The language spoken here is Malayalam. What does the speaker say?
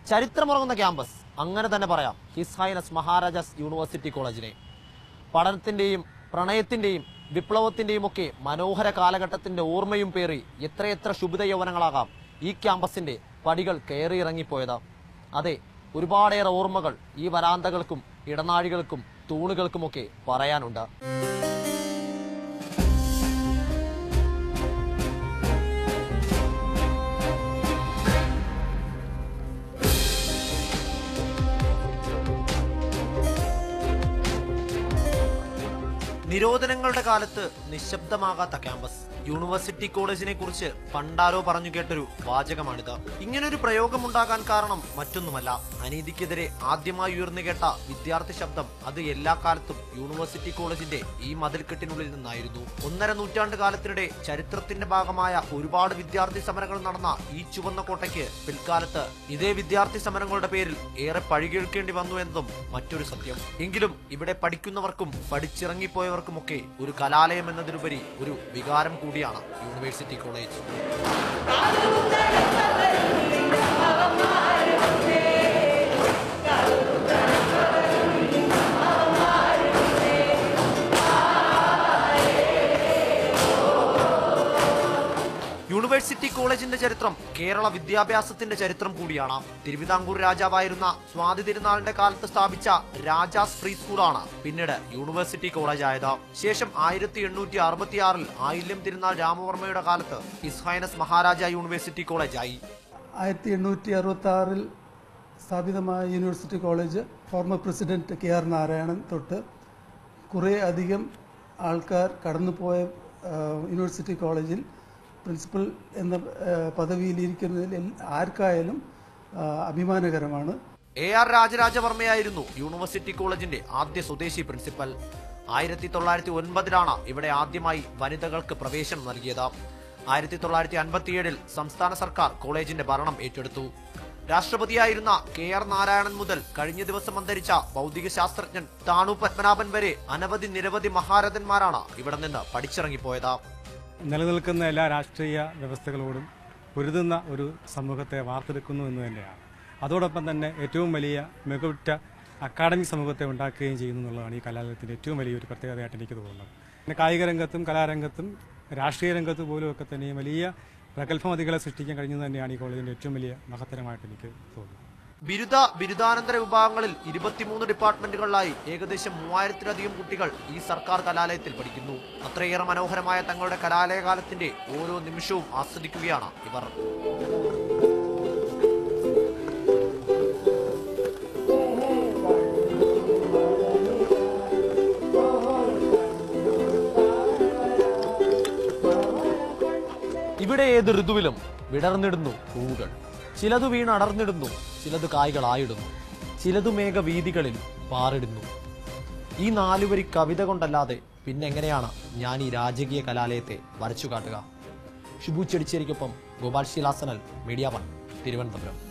ചരിത്രമുറങ്ങുന്ന ക്യാമ്പസ് അങ്ങനെ തന്നെ പറയാം ഹിസ് ഹൈനസ് മഹാരാജാസ് യൂണിവേഴ്സിറ്റി കോളേജിനെ പഠനത്തിന്റെയും പ്രണയത്തിന്റെയും വിപ്ലവത്തിന്റെയും ഒക്കെ മനോഹര കാലഘട്ടത്തിന്റെ ഓർമ്മയും പേറി എത്രയെത്ര ശുഭിത യൗവനങ്ങളാകാം ഈ ക്യാമ്പസിന്റെ പടികൾ കയറിയിറങ്ങിപ്പോയത് അതെ ഒരുപാടേറെ ഓർമ്മകൾ ഈ വരാന്തകൾക്കും ഇടനാഴികൾക്കും തൂണുകൾക്കുമൊക്കെ പറയാനുണ്ട് നിരോധനങ്ങളുടെ കാലത്ത് നിശബ്ദമാകാത്ത ക്യാമ്പസ് യൂണിവേഴ്സിറ്റി കോളേജിനെ കുറിച്ച് പണ്ടാരോ പറഞ്ഞു കേട്ടൊരു വാചകമാണിത് ഇങ്ങനൊരു പ്രയോഗം ഉണ്ടാകാൻ കാരണം മറ്റൊന്നുമല്ല അനീതിക്കെതിരെ ആദ്യമായി ഉയർന്നു കേട്ട വിദ്യാർത്ഥി ശബ്ദം അത് എല്ലാ കാലത്തും യൂണിവേഴ്സിറ്റി കോളേജിന്റെ ഈ മതിൽക്കെട്ടിനുള്ളിൽ നിന്നായിരുന്നു ഒന്നര നൂറ്റാണ്ട് കാലത്തിനിടെ ചരിത്രത്തിന്റെ ഭാഗമായ ഒരുപാട് വിദ്യാർത്ഥി സമരങ്ങൾ നടന്ന ഈ ചുവന്ന കോട്ടയ്ക്ക് പിൽക്കാലത്ത് ഇതേ വിദ്യാർത്ഥി സമരങ്ങളുടെ പേരിൽ ഏറെ പഴികേൾക്കേണ്ടി വന്നു എന്നതും മറ്റൊരു സത്യം എങ്കിലും ഇവിടെ പഠിക്കുന്നവർക്കും പഠിച്ചിറങ്ങിപ്പോയവർക്കുമൊക്കെ ഒരു കലാലയം എന്നതിലുപരി ഒരു വികാരം കൂടിയാണ് യൂണിവേഴ്സിറ്റി കോളേജ് യൂണിവേഴ്സിറ്റി കോളേജിന്റെ ചരിത്രം കേരള വിദ്യാഭ്യാസത്തിന്റെ ചരിത്രം കൂടിയാണ് തിരുവിതാംകൂർ രാജാവായിരുന്ന സ്വാതി തിരുനാളിന്റെ കാലത്ത് സ്ഥാപിച്ച രാജാസ് ഫ്രീ സ്കൂളാണ് പിന്നീട് യൂണിവേഴ്സിറ്റി കോളേജ് ആയത് ശേഷം ആയിരത്തി എണ്ണൂറ്റി അറുപത്തിയാറിൽ ആയില്യം തിരുനാൾ രാമവർമ്മയുടെ കാലത്ത് ഇസ്ഹൈനസ് മഹാരാജ യൂണിവേഴ്സിറ്റി കോളേജായി ആയിരത്തി എണ്ണൂറ്റി അറുപത്തി ആറിൽ സ്ഥാപിതമായ university college former president K R Narayanan തൊട്ട് കുറേ അധികം ആൾക്കാർ കടന്നുപോയ ആ, യൂണിവേഴ്സിറ്റി കോളേജിൽ പ്രിൻസിപ്പൽ എന്ന ആ, പദവിയിലിരിക്കുന്നതിൽ എൽ- ആർക്കായാലും ആ, അഭിമാനകരമാണ് എ ആർ രാജരാജവർമ്മയായിരുന്നു യൂണിവേഴ്സിറ്റി കോളേജിന്റെ ആദ്യ സ്വദേശി പ്രിൻസിപ്പൽ ആയിരത്തി തൊള്ളായിരത്തി ഒൻപതിലാണ് ഇവിടെ ആദ്യമായി വനിതകൾക്ക് പ്രവേശനം നൽകിയത് ആയിരത്തി തൊള്ളായിരത്തി അൻപത്തിയേഴിൽ സംസ്ഥാന സർക്കാർ കോളേജിന്റെ ഭരണം ഏറ്റെടുത്തു രാഷ്ട്രപതിയായിരുന്ന കെ ആർ നാരായണൻ മുതൽ കഴിഞ്ഞ ദിവസം അന്തരിച്ച ഭൗതിക ശാസ്ത്രജ്ഞൻ താണു പത്മനാഭൻ വരെ അനവധി നിരവധി മഹാരഥന്മാരാണ് ഇവിടെ നിന്ന് പഠിച്ചിറങ്ങിപ്പോയത് നിലനിൽക്കുന്ന എല്ലാ രാഷ്ട്രീയ വ്യവസ്ഥകളോടും പൊരുതുന്ന ഒരു സമൂഹത്തെ വാർത്തെടുക്കുന്നു എന്ന് തന്നെയാണ് അതോടൊപ്പം തന്നെ ഏറ്റവും വലിയ മികവുറ്റ അക്കാഡമിക് സമൂഹത്തെ ഉണ്ടാക്കുകയും ചെയ്യുന്നു എന്നുള്ളതാണ് ഈ കലാലയത്തിൻ്റെ ഏറ്റവും വലിയൊരു പ്രത്യേകതയായിട്ട് എനിക്ക് തോന്നുന്നത് പിന്നെ കായിക രംഗത്തും കലാരംഗത്തും രാഷ്ട്രീയ രംഗത്ത് പോലും ഒക്കെ തന്നെയും വലിയ പ്രഗത്ഭമതികളെ സൃഷ്ടിക്കാൻ കഴിഞ്ഞത് തന്നെയാണ് ഈ കോളേജിൻ്റെ ഏറ്റവും വലിയ മഹത്തരമായിട്ട് എനിക്ക് തോന്നുന്നത് ബിരുദ ബിരുദാനന്തര വിഭാഗങ്ങളിൽ ഇരുപത്തിമൂന്ന് ഡിപ്പാർട്ട്മെന്റുകളിലായി ഏകദേശം മൂവായിരത്തിലധികം കുട്ടികൾ ഈ സർക്കാർ കലാലയത്തിൽ പഠിക്കുന്നു അത്രയേറെ മനോഹരമായ തങ്ങളുടെ കലാലയ കാലത്തിന്റെ ഓരോ നിമിഷവും ആസ്വദിക്കുകയാണ് ഇവർ ഇവിടെ ഏത് ഋതുവിലും വിടർന്നിടുന്നു പൂവുകൾ ചിലത് വീണ് അടർന്നിടുന്നു ചിലത് കായ്കളായിടുന്നു ചിലത് മേഘവീതികളിൽ പാറിടുന്നു ഈ നാലുവരി കവിത കൊണ്ടല്ലാതെ പിന്നെങ്ങനെയാണ് ഞാൻ ഈ രാജകീയ കലാലയത്തെ വരച്ചു കാട്ടുക ഷിബു ചെടിച്ചേരിക്കൊപ്പം ഗോപാൽ ശിലാസനൽ മീഡിയ വൺ തിരുവനന്തപുരം